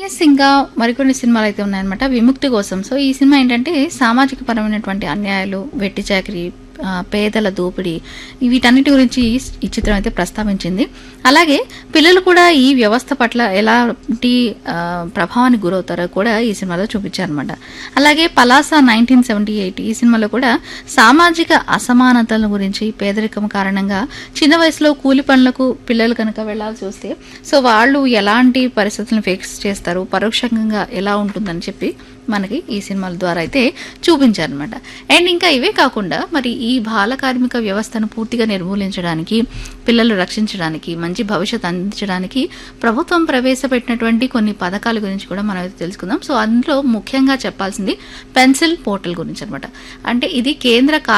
yes ఇంకా మరికొన్ని సినిమాలు అయితే ఉన్నాయన్నమాట విముక్తి కోసం సో ఈ సినిమా ఏంటంటే సామాజిక పరమైనటువంటి అన్యాయాలు వెట్టి చాకరీ ఆ, పేదల దోపిడీ వీటన్నిటి గురించి ఈ చిత్రం అయితే ప్రస్తావించింది అలాగే పిల్లలు కూడా ఈ వ్యవస్థ పట్ల ఎలాంటి ఆ, ప్రభావానికి గురవుతారో కూడా ఈ సినిమాలో చూపించారనమాట అలాగే పలాస నైన్టీన్ సెవెంటీ ఎయిట్ ఈ సినిమాలో కూడా సామాజిక అసమానతల గురించి పేదరికం కారణంగా చిన్న వయసులో కూలి పనులకు పిల్లలు కనుక వెళ్లాల్సి వస్తే సో వాళ్ళు ఎలాంటి పరిస్థితులను ఫేస్ చేస్తారు పరోక్షంగా ఎలా ఉంటుందని చెప్పి మనకి ఈ సినిమాల ద్వారా అయితే చూపించారనమాట అండ్ ఇంకా ఇవే కాకుండా మరి ఈ బాల కార్మిక వ్యవస్థను పూర్తిగా నిర్మూలించడానికి పిల్లలు రక్షించడానికి మంచి భవిష్యత్ అందించడానికి ప్రభుత్వం ప్రవేశపెట్టినటువంటి కొన్ని పథకాల గురించి కూడా మనం అయితే తెలుసుకుందాం సో అందులో ముఖ్యంగా చెప్పాల్సింది పెన్సిల్ పోర్టల్ గురించి అనమాట అంటే ఇది కేంద్ర